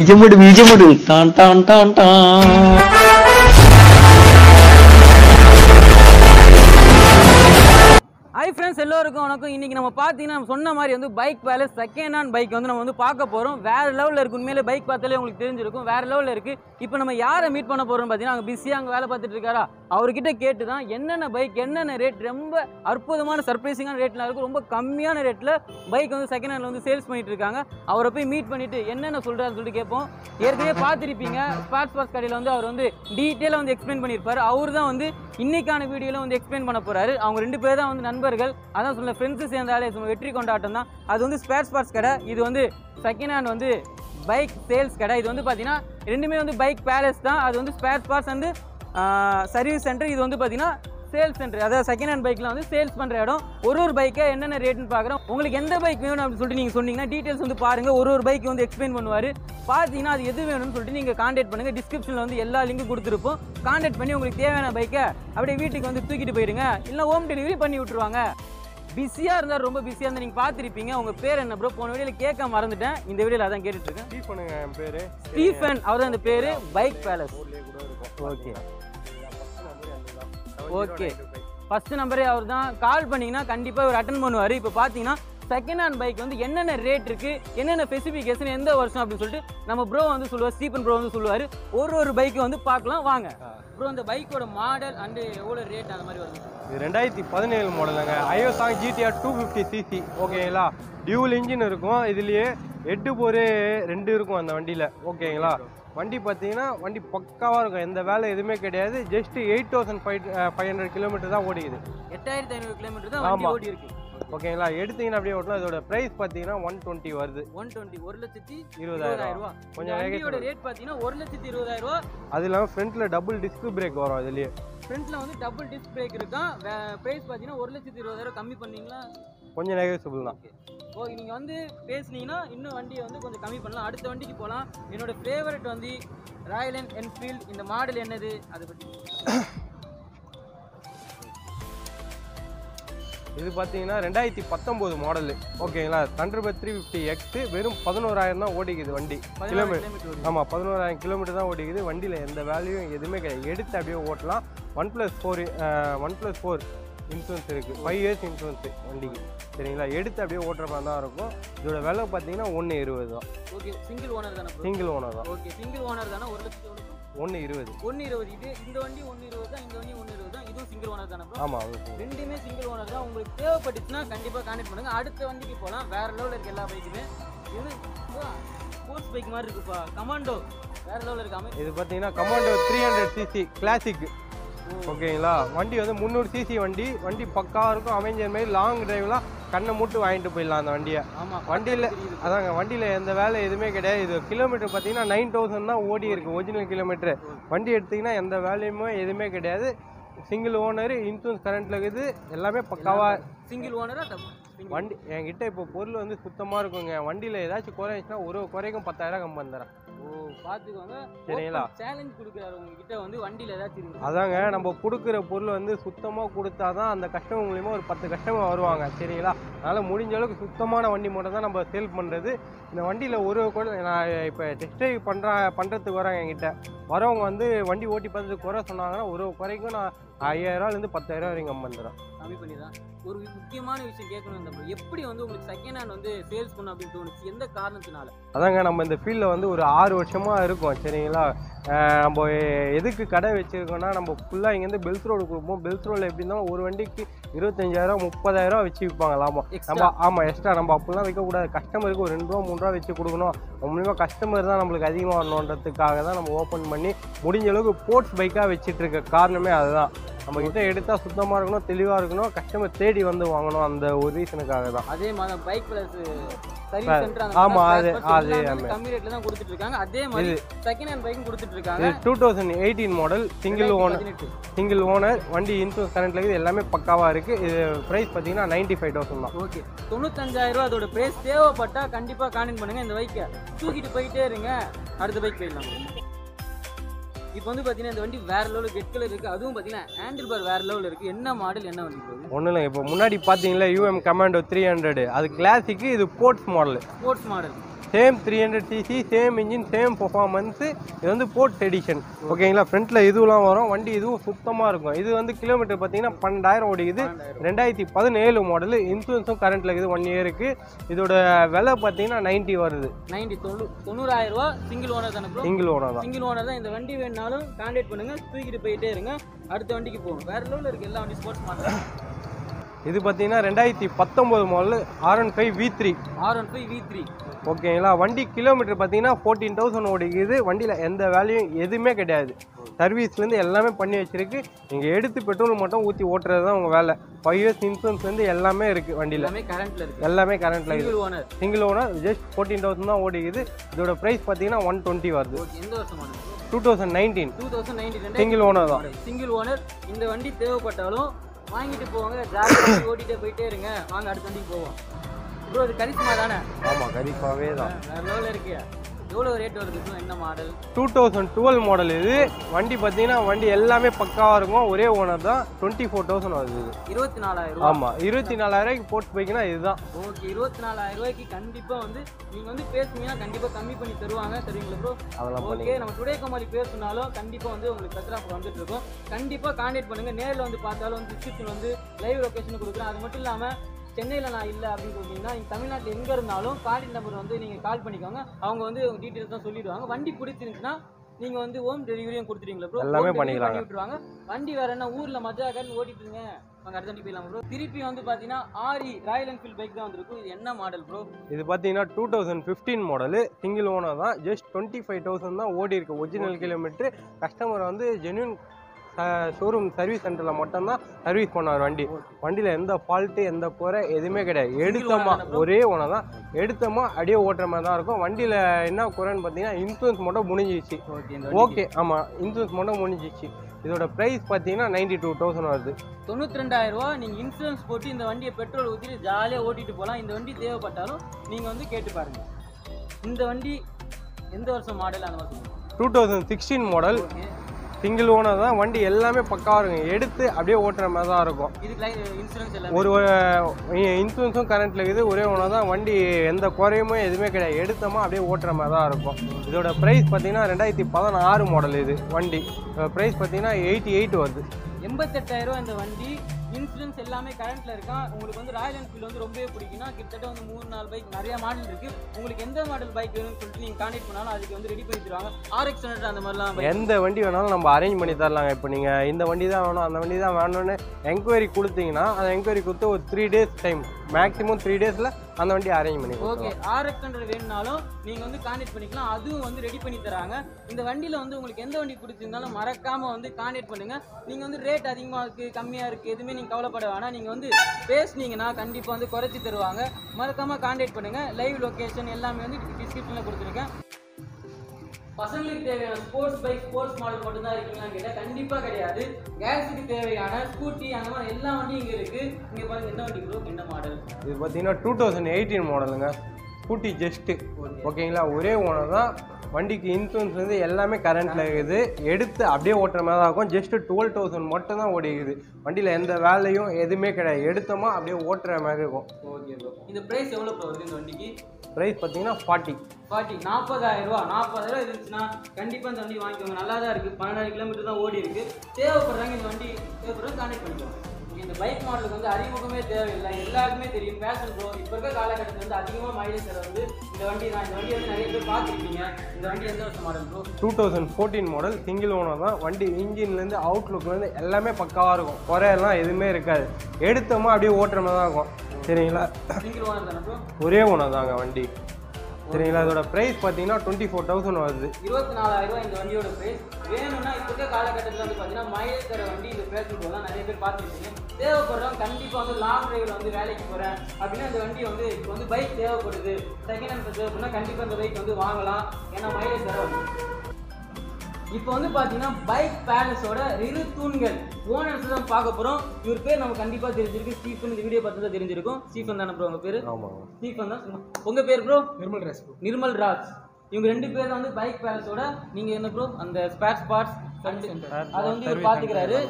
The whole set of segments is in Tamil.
ബീജമിട് ബീജമിട് ടാൻ ടാൻ ടാൻ ടാൻ ஹாய் ஃப்ரெண்ட்ஸ் எல்லோருக்கும் வணக்கம் இன்னைக்கு நம்ம பார்த்தீங்கன்னா நம்ம சொன்ன மாதிரி வந்து Bike Palace second hand bike வந்து நம்ம வந்து பார்க்க போகிறோம் வேற லெவலில் இருக்கு உண்மையிலே பைக் பார்த்தாலே உங்களுக்கு தெரிஞ்சிருக்கும் வேற லெவலில் இருக்கு இப்போ நம்ம யாரை மீட் பண்ண போறோம்னு பார்த்தீங்கன்னா அங்கே பிஸியாக அங்கே வேலை பார்த்துட்டு இருக்காரா அவர்கிட்ட கேட்டு தான் என்னென்ன பைக் என்னென்ன ரேட் ரொம்ப அற்புதமான சர்ப்ரைசிங்கான ரேட்ல இருக்கும் ரொம்ப கம்மியான ரேட்டில் பைக் வந்து செகண்ட் ஹேண்டில் வந்து சேல்ஸ் பண்ணிட்டு இருக்காங்க அவரை போய் மீட் பண்ணிட்டு என்னென்ன சொல்றாருன்னு சொல்லிட்டு கேட்போம் ஏற்கனவே பார்த்துருப்பீங்க ஸ்பாட்ஸ் பாஸ் கடையில் வந்து அவர் வந்து டீட்டெயிலாக வந்து எக்ஸ்பிளைன் பண்ணியிருப்பாரு அவர் தான் வந்து இன்னைக்கான வீடியோவில் வந்து எக்ஸ்பிளைன் பண்ண போறாரு அவங்க ரெண்டு பேர் தான் வந்து நண்பர்கள் அதான் சொல்ல ஃப்ரெண்ட்ஸு சேர்ந்தாலே சும்மா வெற்றி கொண்டாட்டம் தான் அது வந்து ஸ்பேர் பார்ட்ஸ் கடை இது வந்து செகண்ட் ஹேண்ட் வந்து பைக் சேல்ஸ் கடை இது வந்து பார்த்தீங்கன்னா ரெண்டுமே வந்து பைக் பேலஸ் தான் அது வந்து ஸ்பேர் பார்ட்ஸ் வந்து சர்வீஸ் சென்டர் இது வந்து பார்த்தீங்கன்னா சேல்ஸ் சென்டர் அதாவது செகண்ட் ஹேண்ட் பைக்கில் வந்து சேல்ஸ் பண்ணுற இடம் ஒரு ஒரு பைக்கை என்னென்ன ரேட்னு பார்க்குறோம் உங்களுக்கு எந்த பைக் வேணும் அப்படின்னு சொல்லிட்டு நீங்கள் சொன்னீங்கன்னா டீட்டெயில்ஸ் வந்து பாருங்கள் ஒரு ஒரு பைக் வந்து எக்ஸ்பிளைன் பண்ணுவார் பார்த்தீங்கன்னா அது எது வேணும்னு சொல்லிட்டு நீங்கள் காண்டாக்ட் பண்ணுங்கள் டிஸ்கிரிப்ஷனில் வந்து எல்லா லிங்க்கும் கொடுத்துருப்போம் காண்டாக்ட் பண்ணி உங்களுக்கு தேவையான பைக்கை அப்படியே வீட்டுக்கு வந்து தூக்கிட்டு போயிடுங்க இல்லை ஹோம் டெலிவரி பண்ணி விட்ருவாங்க பிஸியாக இருந்தால் ரொம்ப பிஸியாக இருந்தால் நீங்கள் பார்த்துருப்பீங்க உங்கள் பேர் என்ன ப்ரோ போன வீடியோவில் கேட்க மறந்துட்டேன் இந்த வீடியோவில் அதான் கேட்டுட்டு இருக்கேன் ஸ்டீஃப் பண்ணுங்க என் பேரு ஸ்டீஃபன் அவர் தான் இந்த பேர் பைக் பேலஸ் ஊர்லயே கூட இருக்கும் ஓகே ஓகே Okay. ஃபர்ஸ்ட் நம்பரே அவர் தான் கால் பண்ணீங்கன்னா கண்டிப்பாக இவர் அட்டன் பண்ணுவார் இப்போ பார்த்தீங்கன்னா செகண்ட் ஹேண்ட் பைக் வந்து என்னென்ன ரேட் இருக்கு என்னென்ன ஸ்பெசிஃபிகேஷன் எந்த வருஷம் அப்படின்னு சொல்லிட்டு நம்ம ப்ரோ வந்து சொல்லுவார் ஸ்டீபன் ப்ரோ வந்து சொல்லுவார் ஒரு ஒரு பைக்கை வந்து பார்க்கலாம் வாங்க ப்ரோ இந்த பைக்கோட மாடல் அண்டு எவ்வளோ ரேட் அந்த மாதிரி வருது இது ரெண்டாயிரத்தி பதினேழு மாடலுங்க Hyosung GTR two fifty CC ஓகேங்களா டியூல் இன்ஜின் இருக்கும் இதுலயே எட்டு போர் ரெண்டு இருக்கும் அந்த வண்டியில ஓகேங்களா வண்டி பார்த்தீங்கன்னா வண்டி பக்காவாக இருக்கும் எந்த வேலை எதுவுமே கிடையாது just eight thousand five five hundred kilometre தான் ஓடிக்குது எட்டாயிரத்தி ஐநூறு கிலோமீட்டர் தான் வண்டி ஆமா. ஓடி இருக்கு ஓகேங்களா எடுத்தீங்கன்னா அப்படியே ஓட்டலாம் இதோட ப்ரைஸ் பார்த்தீங்கன்னா ஒன் டுவெண்ட்டி வருது ஒன் டுவெண்ட்டி ஒரு லட்சத்தி இருபதாயிரம் இருபதாயிரம் ரூபா கொஞ்சம் கொஞ்சம் வேகமா வண்டியோட ரேட் பார்த்தீங்கன்னா ஒரு லட்சத்தி இருபதாயிரம் ரூபா அது இல்லாமல் ஃப்ரண்ட்டில் டபுள் டிஸ்க் பிரேக் வரும் இதுலயே ஃப்ரண்ட்ல வந்து டபுள் டிஸ்க் பிரேக் இருக்கான் ப்ரைஸ் பார்த்தீங்கன்னா ஒரு லட்சத்தி இருபதாயிரம் கம்மி பண்ணீங்களா கொஞ்சம் நெகசிபிள் தான் ஓ நீங்கள் வந்து பேசுனீங்கன்னா இன்னும் வண்டியை வந்து கொஞ்சம் கம்மி பண்ணலாம் அடுத்த வண்டிக்கு போகலாம் என்னோட ஃபேவரட் வந்து ராயல் அண்ட் என்ஃபீல்ட் இந்த மாடல் என்னது அதை பற்றி இது பார்த்தீங்கன்னா ரெண்டாயிரத்தி பத்தொம்போது மாடலு ஓகேங்களா தண்டர்பர்ட் த்ரீ ஃபிஃப்டி எக்ஸ் வெறும் பதினோராயிரம் தான் ஓடிக்குது வண்டி கிலோமீட்டர் கிலோமீட்டர் ஆமாம் பதினோராயிரம் கிலோமீட்டர் தான் ஓடிக்குது வண்டியில் எந்த வேல்யூயும் எதுவுமே கிடையாது எடுத்து அப்படியே ஓட்டலாம் one plus four one plus four insurance இருக்குது ஃபைவ் இயர்ஸ் இன்சூரன்ஸு வண்டிக்கு சரிங்களா எடுத்து அப்படியே ஓட்டுற மாதிரி தான் இருக்கும் இதோட விலை பார்த்தீங்கன்னா ஒன்று இருபது தான் ஓகே சிங்கிள் ஓனர் தானே சிங்கிள் ஓனர் தான் ஓகே சிங்கிள் ஓனர் தானே ஒரு லட்சத்தி எவ்வளோ ஒன்று இருபது ஒன்று இருபது இது இந்த வண்டி ஒன்று இருபது தான் இந்த வண்டி ஒன்று இருபது தான் இதுவும் சிங்கிள் ஓனர் தானே ப்ரோ ஆமாம் அது ரெண்டுமே சிங்கிள் ஓனர் தான் உங்களுக்கு தேவைப்பட்டுச்சுன்னா கண்டிப்பாக கான்டெக்ட் பண்ணுங்க அடுத்த வண்டிக்கு போகலாம் வேற லெவலில் இருக்க எல்லா பைக்குமே இது ஸ்போர்ட்ஸ் பைக் மாதிரி இருக்குப்பா கமாண்டோ வேற லெவலில் இருக்காம இது பார்த்தீங்கன்னா Commando three hundred CC classic ஓகேங்களா வண்டி வந்து முந்நூறு சிசி வண்டி வண்டி பக்காவாக இருக்கும் அமைஞ்சர் மாதிரி லாங் டிரைவ்லாம் கண்ணை மூட்டு வாங்கிட்டு போயிடலாம் அந்த வண்டியை ஆமாம் வண்டியில் அதாங்க வண்டியில் எந்த வேலை எதுவுமே கிடையாது இது கிலோமீட்டர் பார்த்தீங்கன்னா நைன் தௌசண்ட் தான் ஓடி இருக்கு ஒரிஜினல் கிலோமீட்டர் வண்டி எடுத்தீங்கன்னா எந்த வேலையுமே எதுவுமே கிடையாது சிங்கிள் ஓனர் இன்சூரன்ஸ் கரண்ட்டில் இருக்குது எல்லாமே பக்காவாக சிங்கிள் ஓனரா வண்டி என்கிட்ட இப்போ பொருள் வந்து சுத்தமாக இருக்குங்க வண்டியில் ஏதாச்சும் குறைஞ்சுன்னா ஒரு குறைக்கும் பத்தாயிரம் கம்மி தரேன் ஓ பார்த்துக்கோங்க சரிங்களா? சேலஞ்ச் கொடுக்குறாரு உங்ககிட்ட வந்து வண்டியில் ஏதாச்சும் இருக்கு அதாங்க நம்ம கொடுக்குற பொருள் வந்து சுத்தமாக கொடுத்தா தான் அந்த கஸ்டமர் மூலியமாக ஒரு பத்து கஸ்டமர் வருவாங்க சரிங்களா அதனால் முடிஞ்ச அளவுக்கு சுத்தமான வண்டி மட்டும் தான் நம்ம சேல் பண்ணுறது இந்த வண்டியில் ஒரு கூட நான் இப்போ டெஸ்ட் ட்ரைவ் பண்ணுற பண்ணுறதுக்கு வராங்க என்கிட்ட வரவங்க வந்து வண்டி ஓட்டி பார்த்துட்டு குறை சொன்னாங்கன்னா ஒரு குறைக்கும் நான் ஐயாயிரரூவாலேருந்து பத்தாயிரம் வரைக்கும் கம்மி பண்ணுறேன் கம்மி பண்ணி தான் ஒரு முக்கியமான விஷயம் கேட்கணும் இந்த bro. எப்படி வந்து உங்களுக்கு செகண்ட் ஹேண்ட் வந்து சேல்ஸ் பண்ண அப்படின்னு தோணுச்சு எந்த காரணத்தினால அதாங்க நம்ம இந்த ஃபீல்டில் வந்து ஒரு ஆறு வருஷமாக இருக்கோம் சரிங்களா அஹ் நம்ம எதுக்கு கடை வச்சுருக்கோம்னா நம்ம ஃபுல்லாக இங்கேருந்து பெல்ஸ் ரோடு கொடுப்போம் பெல்ஸ் ரோடில் எப்படி இருந்தாலும் ஒரு வண்டிக்கு இருபத்தஞ்சாயிரம் முப்பதாயிரம் வச்சு விற்பாங்க லாபம் Extra. நம்ம ஆமாம் எக்ஸ்ட்ரா நம்ம அப்படிலாம் வைக்கக்கூடாது கஸ்டமருக்கு ஒரு ரெண்டு ரூபா மூணு ரூபா வச்சு கொடுக்கணும் மூலியமாக கஸ்டமர் தான் நம்மளுக்கு அதிகமாக வரணுன்றதுக்காக தான் நம்ம ஓப்பன் பண்ணி முடிஞ்ச அளவுக்கு ஸ்போர்ட்ஸ் பைக்காக வச்சுட்டு இருக்க காரணமே அதுதான் நம்ம கிட்ட எடுத்தால் சுத்தமாக இருக்கணும் தெளிவாக இருக்கணும் கஸ்டமர் தேடி வந்து வாங்கணும் அந்த ஒரு ரீசனுக்காக தான் அதே மாதிரி bike plus service Sir, centre ஆமா, அது- அது அந்த ஆமா. கம்மி ரேட்ல தான் கொடுத்துட்டு இருக்காங்க அதே மாதிரி செகண்ட் ஹேண்ட் பைக்கும் கொடுத்துட்டு இருக்காங்க இது two thousand eighteen model single owner single owner வண்டி இன்சூரன்ஸ் கரண்ட்ல இருக்குது எல்லாமே பக்காவாக இருக்குது இது ப்ரைஸ் பார்த்தீங்கன்னா நைன்டி ஃபைவ் தௌசண்ட் தான் ஓகே தொண்ணூத்தஞ்சாயிரம் ரூபா அதோட பிரைஸ் தேவைப்பட்டா கண்டிப்பா கான்டெக்ட் பண்ணுங்க இந்த பைக்கை தூக்கிட்டு போயிட்டே இருங்க அடுத்த பைக் போயிடலாம் இப்போ வந்து பார்த்தீங்கன்னா இந்த வண்டி வேற லெவலில் ரெட் கலர் இருக்கு அதுவும் பார்த்தீங்கன்னா ஹேண்டில் பார் வேற லெவலில் இருக்கு என்ன மாடல் என்ன வண்டி போகுது ஒன்றும் இல்லை இப்போ முன்னாடி பார்த்தீங்களா யூஎம் கமாண்டோ த்ரீ ஹண்ட்ரட் அது கிளாசிக்கு இது sports model sports model same three hundred CC same engine same performance இது வந்து போர்ட் எடிஷன் ஓகேங்களா ஃப்ரண்ட்டில் இதுவெலாம் வரும் வண்டி இதுவும் சுத்தமாக இருக்கும் இது வந்து கிலோமீட்டர் பார்த்தீங்கன்னா பன்னெண்டாயிரம் ஓடிக்குது ரெண்டாயிரத்தி பதினேழு மாடலு இன்சூரன்ஸும் கரண்ட்டில் இருக்குது ஒன் இயருக்கு இதோட விலை பார்த்தீங்கன்னா நைன்ட்டி வருது நைன்டி தொண்ணூ தொண்ணூறாயிரம் ரூபா சிங்கிள் ஓனர் தானே ப்ரோ சிங்கிள் ஓனர் தான் சிங்கிள் ஓனர் தான் இந்த வண்டி வேணுனாலும் கான்டாக்ட் பண்ணுங்க தூக்கிட்டு போயிட்டே இருங்க அடுத்த வண்டிக்கு போகும் வேற லெவலில் இருக்கு எல்லா வண்டி ஸ்போர்ட்ஸ் மாடல் இது பார்த்தீங்கன்னா ரெண்டாயிரத்தி பத்தொம்போது model R one five V three R one five V three ஓகேங்களா வண்டி கிலோமீட்டர் பார்த்தீங்கன்னா ஃபோர்டீன் தௌசண்ட் ஓடிக்குது வண்டியில் எந்த வேலையும் எதுவுமே கிடையாது சர்வீஸ்லேருந்து எல்லாமே பண்ணி வச்சிருக்கு நீங்கள் எடுத்து பெட்ரோல் மட்டும் ஊற்றி ஓட்டுறது தான் உங்கள் வேலை ஃபைவ் இயர்ஸ் இன்சூரன்ஸ்லேருந்து எல்லாமே இருக்குது வண்டியில் எல்லாமே கரண்ட்ல இருக்கு எல்லாமே கரண்ட்டில் இருக்குது single owner single owner just fourteen thousand தான் ஓடிக்குது இதோட ப்ரைஸ் பார்த்தீங்கன்னா ஒன் டுவெண்ட்டி வருது ஓகே எந்த வருஷம் model two thousand nineteen two thousand ninety single owner தான் சிங்கிள் ஓனர் இந்த வண்டி தேவைப்பட்டாலும் வாங்கிட்டு போவாங்க ஜாலியாக ஓட்டிட்டே போயிட்டே இருங்க வாங்க அடுத்த வண்டிக்கு போவோம் ப்ரோ இது கரிஷ்மா தானே ஆமாம் கண்டிப்பாகவே தான் வேற லெவலில் இருக்கு எவ்வளோ ரேட் வருது bro? என்ன model two thousand twelve model இது வண்டி பார்த்தீங்கன்னா வண்டி எல்லாமே பக்காவாக இருக்கும் ஒரே ஓனர் தான் டுவெண்ட்டி ஃபோர் தௌசண்ட் வருது இது இருபத்தி நாலாயிரம் ரூபா ஆமாம் இருபத்தி நாலாயிரூவாய்க்கு போட்டு போய்க்கினா இதுதான் ஓகே இருபத்தி நாலாயிரம் ரூபாய்க்கு கண்டிப்பா வந்து நீங்க வந்து பேசுனீங்கன்னா கண்டிப்பா கம்மி பண்ணி தருவாங்க தருவீங்களா ப்ரோ அதெல்லாம் ஓகே நம்ம டுடே குமாரி பேசுனாலும் கண்டிப்பா வந்து உங்களுக்கு கச்சரா வந்துட்டு இருக்கும் கண்டிப்பா கான்டாக்ட் பண்ணுங்க நேர்ல வந்து பார்த்தாலும் வந்து டிஸ்கிரிப்ஷன் வந்து லைவ் லொகேஷன் கொடுக்குறேன் அது மட்டும் இல்லாம சென்னையில் நான் இல்லை அப்படின்னு சொல்லிட்டீங்கன்னா நீங்கள் தமிழ்நாட்டில் எங்கே இருந்தாலும் கான்டாக்ட் நம்பர் வந்து நீங்கள் கால் பண்ணிக்கோங்க அவங்க வந்து உங்கள் டீட்டெயில்ஸ் தான் சொல்லிடுவாங்க வண்டி பிடிச்சிருந்துச்சுன்னா நீங்கள் வந்து ஹோம் டெலிவரியும் கொடுத்துருவீங்களா ப்ரோ எல்லாமே பண்ணிக்கலாங்க. பண்ணி விட்டுருவாங்க வண்டி வேற என்ன ஊரில் மஜா கார்னு ஓட்டிட்டு இருங்க அங்கே அடுத்த வண்டி போயிடலாம் ப்ரோ திருப்பி வந்து பார்த்தீங்கன்னா ஆரி ராயல் என்ஃபீல்ட் பைக் தான் வந்திருக்கும் இது என்ன மாடல் ப்ரோ இது பார்த்தீங்கன்னா two thousand fifteen model single owner தான் ஜஸ்ட் டுவெண்ட்டி ஃபைவ் தௌசண்ட் தான் ஓடி இருக்கு ஒரிஜினல் கிலோமீட்டர் கஸ்டமர் வந்து ஜென்யூன் ஷோரூம் சர்வீஸ் சென்டரில் மட்டும்தான் சர்வீஸ் பண்ணார் வண்டி வண்டியில் எந்த ஃபால்ட்டு எந்த குறை எதுவுமே கிடையாது எடுத்தோமா owner தானே bro? ஒரே ஓனர் தான் எடுத்தோமா அப்படியே ஓட்டுற மாதிரி தான் இருக்கும் வண்டியில் என்ன குறைன்னு பார்த்தீங்கன்னா இன்சூரன்ஸ் மட்டும் முடிஞ்சிச்சு ஓகே இந்த ஓகே ஆமாம் இன்சூரன்ஸ் மட்டும் முடிஞ்சிச்சு இதோட ப்ரைஸ் பார்த்தீங்கன்னா நைன்டி டூ தௌசண்ட் வருது தொண்ணூத்தி ரெண்டாயிரம் ரூபா நீங்க இன்சூரன்ஸ் போட்டு இந்த வண்டியை பெட்ரோல் ஊற்றிட்டு ஜாலியாக ஓட்டிட்டு போகலாம் இந்த வண்டி தேவைப்பட்டாலும் நீங்க வந்து கேட்டு பாருங்க இந்த வண்டி எந்த வருஷம் மாடல் அந்த வருஷம் two thousand sixteen model okay single owner தான் வண்டி எல்லாமே பக்காவாக இருக்கும் எடுத்து அப்படியே ஓட்டுற மாதிரி தான் இருக்கும் இதுக்கு இன்சூரன்ஸ் எல்லாம் ஒரு இன்சூரன்ஸும் கரண்ட்டில் இருக்குது ஒரே ஓனர் தான் வண்டி எந்த குறையுமே எதுவுமே கிடையாது எடுத்தோமா அப்படியே ஓட்டுற மாதிரி தான் இருக்கும் இதோட ப்ரைஸ் பார்த்தீங்கன்னா ரெண்டாயிரத்தி பதினாறு மாடல் இது வண்டி ப்ரைஸ் பார்த்தீங்கன்னா எயிட்டி எயிட் வருது எண்பத்தெட்டாயிரம் ரூபா இந்த வண்டி இன்சூரன்ஸ் எல்லாமே கரண்ட்ல இருக்கான் உங்களுக்கு வந்து ராயல் என்ஃபீல்டு வந்து ரொம்பவே பிடிக்கும்னா கிட்டத்தட்ட வந்து மூணு நாலு பைக் நிறைய மாடல் இருக்கு உங்களுக்கு எந்த மாடல் பைக் வேணும்னு சொல்லிட்டு நீங்க கான்டாக்ட் பண்ணாலும் அதுக்கு வந்து ரெடி பண்ணி தருவாங்க ஆர்எக்ஸ் ஹண்ட்ரட் அந்த மாதிரிலாம் bike எந்த வண்டி வேணாலும் நம்ம அரேஞ்ச் பண்ணி தரலாங்க இப்போ நீங்கள் இந்த வண்டி தான் வேணும் அந்த வண்டி தான் வேணும்னு என்கொயரி கொடுத்தீங்கன்னா அந்த என்கொயரி கொடுத்து ஒரு three days time maximum three டேஸில் அந்த வண்டி அரேஞ்ச் பண்ணி ஓகே கொடுத்துருவோம் ஆர்எக்ஸ் ஹண்ட்ரட் வேணும்னாலும் நீங்க வந்து கான்டாக்ட் பண்ணிக்கலாம் அதுவும் வந்து ரெடி பண்ணி தராங்க இந்த வண்டியில வந்து உங்களுக்கு எந்த வண்டி பிடிச்சிருந்தாலும் மறக்காம வந்து கான்டாக்ட் பண்ணுங்க நீங்க வந்து ரேட் அதிகமா இருக்கு கம்மியா இருக்கு எதுவுமே நீங்க கவலைப்பட வேணாம் நீங்க வந்து பேசுனீங்கன்னா கண்டிப்பா வந்து குறைச்சி தருவாங்க மறக்காம கான்டாக்ட் பண்ணுங்க லைவ் லொகேஷன் எல்லாமே வந்து டிஸ்கிரிப்ஷன்ல கொடுத்துருக்கேன் பசங்களுக்கு தேவையான ஸ்போர்ட்ஸ் பைக் ஸ்போர்ட்ஸ் மாடல் மட்டும் தான் இருக்கீங்களான்னு கேட்டால் கண்டிப்பாக கிடையாது கேர்ள்ஸுக்கு தேவையான ஸ்கூட்டி அந்த மாதிரி எல்லா வண்டியும் இங்கே இருக்கு இங்கே பாருங்க என்ன வண்டி ப்ரோ என்ன மாடல் இது பார்த்தீங்கன்னா டூ தௌசண்ட் எயிட்டீன் மாடலுங்க ஸ்கூட்டி ஜஸ்ட்டு ஓகேங்களா ஒரே ஓனர் தான் வண்டிக்கு இன்சூரன்ஸ் வந்து எல்லாமே கரண்ட்டில் இருக்குது எடுத்து அப்படியே ஓட்டுற மாதிரி தான் இருக்கும் ஜஸ்ட்டு டுவெல் தௌசண்ட் மட்டும் தான் ஓடிக்குது வண்டியில் எந்த வேலையும் எதுவுமே கிடையாது எடுத்தோமா அப்படியே ஓட்டுற மாதிரி இருக்கும் ஓகே ப்ரோ இந்த ப்ரைஸ் எவ்வளோ ப்ரோ வருது இந்த வண்டிக்கு ப்ரைஸ் பார்த்தீங்கன்னா ஃபார்ட்டி ஃபார்ட்டி நாற்பதாயிரம் ரூபா நாற்பதாயிரம் இருந்துச்சுன்னா கண்டிப்பாக இந்த வண்டி வாங்கிக்கோங்க நல்லா தான் இருக்குது பன்னெண்டாயிரம் கிலோமீட்டர் தான் ஓடி இருக்கு தேவைப்படுறாங்க இந்த வண்டி தேவைப்படுறாங்க கான்டாக்ட் பண்ணிக்கோங்க Okay, இந்த பைக் மாடலுக்கு வந்து அறிமுகமே தேவையில்லை எல்லாருக்குமே தெரியும் பேஷன் ப்ரோ இப்போ இருக்க காலகட்டத்தில் வந்து அதிகமாக மைலேஜ் தர வந்து இந்த வண்டி தான் இந்த வண்டி வந்து நிறைய பேர் பார்த்துருப்பீங்க இந்த வண்டி எந்த வருஷம் model bro two thousand fourteen model single owner தான் வண்டி இன்ஜின்லேருந்து அவுட்லுக்லேருந்து எல்லாமே பக்காவாக இருக்கும் குறையெல்லாம் எதுவுமே இருக்காது எடுத்தோமா அப்படியே ஓட்டுற மாதிரி தான் இருக்கும் சரிங்களா சிங்கிள் ஓனர் தானே ப்ரோ ஒரே ஓனர் தாங்க வண்டி சரிங்களா இதோட ப்ரைஸ் பார்த்தீங்கன்னா டுவெண்ட்டி ஃபோர் தௌசண்ட் வருது இருபத்தி நாலாயிரம் ரூபாய் இந்த வண்டியோட பிரைஸ் வேணும்னா இப்போ இருக்க காலகட்டத்தில் வந்து பார்த்தீங்கன்னா மைலேஜ் தர வண்டி இந்த பேசும் போதெல்லாம் நிறைய பேர் பார்த்துருப்பீங்க தேவைப்படுறவங்க கண்டிப்பாக வந்து லாங் டிரைவில் வந்து வேலைக்கு போகிறேன் அப்படின்னா இந்த வண்டி வந்து இப்போ வந்து பைக் தேவைப்படுது செகண்ட் ஹேண்ட் தேவைப்படுனா கண்டிப்பாக இந்த பைக் வந்து வாங்கலாம் ஏன்னா மைலேஜ் தர வண்டி இப்போ வந்து பார்த்தீங்கன்னா பைக் பேலஸோட இரு தூண்கள் ஓனர்ஸ் தான் பார்க்க போகிறோம் இவர் பேர் நம்ம கண்டிப்பாக தெரிஞ்சிருக்கு ஸ்டீஃபன் இந்த வீடியோ பார்த்து தான் தெரிஞ்சிருக்கும் ஸ்டீஃபன் தானே ப்ரோ உங்கள் பேர் ஆமாம் ஸ்டீஃபன் தான் உங்கள் பேர் ப்ரோ நிர்மல் ரேஸ் நிர்மல் ராஜ் இவங்க ரெண்டு பேரும் வந்து பைக் பேலஸோட நீங்க என்ன ப்ரோ அந்த ஸ்பேர் பார்ட்ஸ் அதை வந்து இவர் பாத்துக்கிறாரு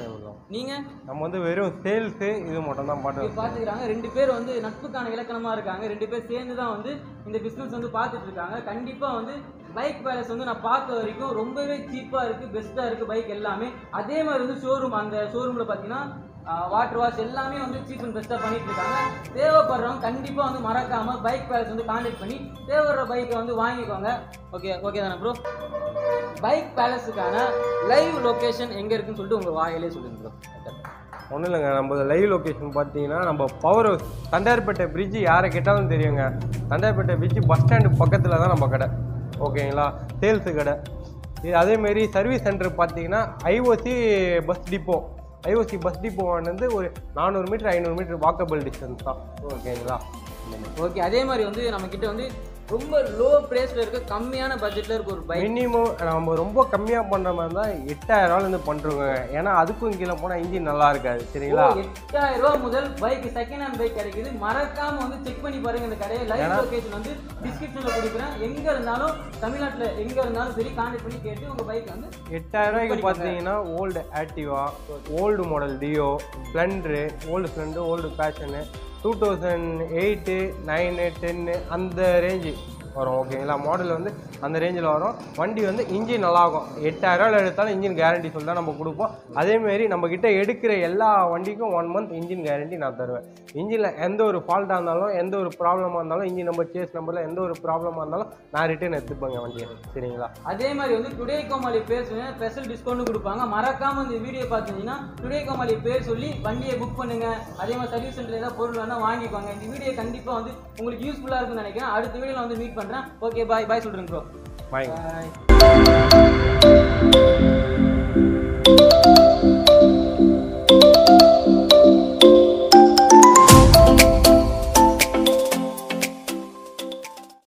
நீங்கள் நம்ம வந்து வெறும் சேல்ஸு இது மட்டும் தான் இப்படி பாட்டு பார்த்துக்கிறாங்க ரெண்டு பேர் வந்து நட்புக்கான இலக்கணமாக இருக்காங்க ரெண்டு பேர் சேர்ந்து தான் வந்து இந்த பிஸ்னஸ் வந்து பார்த்துட்டு இருக்காங்க கண்டிப்பாக வந்து பைக் பேலஸ் வந்து நான் பார்த்த வரைக்கும் ரொம்பவே சீப்பாக இருக்குது பெஸ்ட்டாக இருக்குது பைக் எல்லாமே அதே மாதிரி வந்து ஷோரூம் அந்த ஷோரூமில் பார்த்தீங்கன்னா வாட்டர் வாஷ் எல்லாமே வந்து சீப் அண்ட் பெஸ்ட்டாக பண்ணிட்டு இருக்காங்க தேவைப்படுறவங்க கண்டிப்பாக வந்து மறக்காமல் பைக் பேலஸ் வந்து கான்டாக்ட் பண்ணி தேவைப்படுற பைக்கை வந்து வாங்கிக்கோங்க ஓகே ஓகே தானே ப்ரோ பைக் பேலஸுக்கான லைவ் லொக்கேஷன் எங்கே இருக்குன்னு சொல்லிட்டு உங்கள் வாயிலே சொல்லுங்க ப்ரோ ஒன்றும் இல்லைங்க நம்ம லைவ் லொக்கேஷன் பார்த்தீங்கன்னா நம்ம பவர் ஹவுஸ் தண்டையார்பேட்டை பிரிட்ஜ் யாரை கேட்டாலும் தெரியுங்க தண்டையார்பேட்டை பிரிட்ஜ் பஸ் ஸ்டாண்டு பக்கத்தில் தான் நம்ம கடை ஓகேங்களா சேல்ஸு கடை இது அதேமாரி சர்வீஸ் சென்டர் பார்த்தீங்கன்னா IOC bus depot IOC bus depot வந்து ஒரு நானூறு மீட்டர் ஐநூறு மீட்டர் வாக்கபிள் டிஸ்டன்ஸ் தான் ஓகேங்களா ஓகே அதே மாதிரி வந்து நம்ம கிட்ட வந்து ரொம்ப லோ பிரைஸ்ல இருக்க கம்மியான பட்ஜெட்ல இருக்க ஒரு பைக் மினிமம் நம்ம ரொம்ப கம்மியாக பண்ணுற மாதிரி தான் எட்டாயிரம் ரூபாயிலேருந்து பண்ணுறோங்க ஏன்னா அதுக்கும் கீழே போனால் இன்ஜின் நல்லா இருக்காது சரிங்களா எட்டாயிரம் ரூபாய் முதல் பைக் செகண்ட் ஹேண்ட் பைக் கிடைக்குது மறக்காம வந்து செக் பண்ணி பாருங்க இந்த கடையை லைவ் லொகேஷன் வந்து டிஸ்கிரிப்ஷன்ல கொடுக்குறேன் எங்க இருந்தாலும் தமிழ்நாட்டுல எங்க இருந்தாலும் சரி கான்டாக்ட் பண்ணி கேட்டு உங்க பைக் வந்து எட்டாயிரம் ரூபாய்க்கு பார்த்தீங்கன்னா old Activa old model Dio Splendor old Splendor old Passion two thousand eight nine ten அந்த ரேஞ்சு வரும் ஓகேங்களா மாடல் வந்து அந்த ரேஞ்சில் வரும் வண்டி வந்து இன்ஜின் நல்லாகும் எட்டாயிரரூவா எடுத்தாலும் இன்ஜின் கேரண்டி சொல்லி தான் நம்ம கொடுப்போம் அதேமாரி நம்ம கிட்ட எடுக்கிற எல்லா வண்டிக்கும் ஒன் மந்த் இன்ஜின் கேரண்டி நான் தருவேன் இன்ஜினில் எந்த ஒரு ஃபால்ட்டாக இருந்தாலும் எந்த ஒரு ப்ராப்ளமாக இருந்தாலும் இன்ஜின் நம்பர் சேஸ் நம்பரில் எந்த ஒரு ப்ராப்ளமாக இருந்தாலும் நான் ரிட்டர்ன் எடுத்துப்பேங்க வண்டியை சரிங்களா அதே மாதிரி வந்து டுடே கோமாளி பேர் சொல்லி ஸ்பெஷல் டிஸ்கவுண்ட் கொடுப்பாங்க மறக்காம இந்த வீடியோ பார்த்தீங்கன்னா டுடே கோமாளி பேர் சொல்லி வண்டியை புக் பண்ணுங்க அதே மாதிரி சர்வீஸ் சென்டர் ஏதாவது பொருள் வேணா வாங்கிக்கோங்க இந்த வீடியோ கண்டிப்பா வந்து உங்களுக்கு யூஸ்ஃபுல்லா இருக்கும்னு நினைக்கிறேன் அடுத்த வீடியோல வந்து மீட் பண்றேன் ஓகே பாய் பாய் சொல்றேன் ப்ரோ பாய் பாய்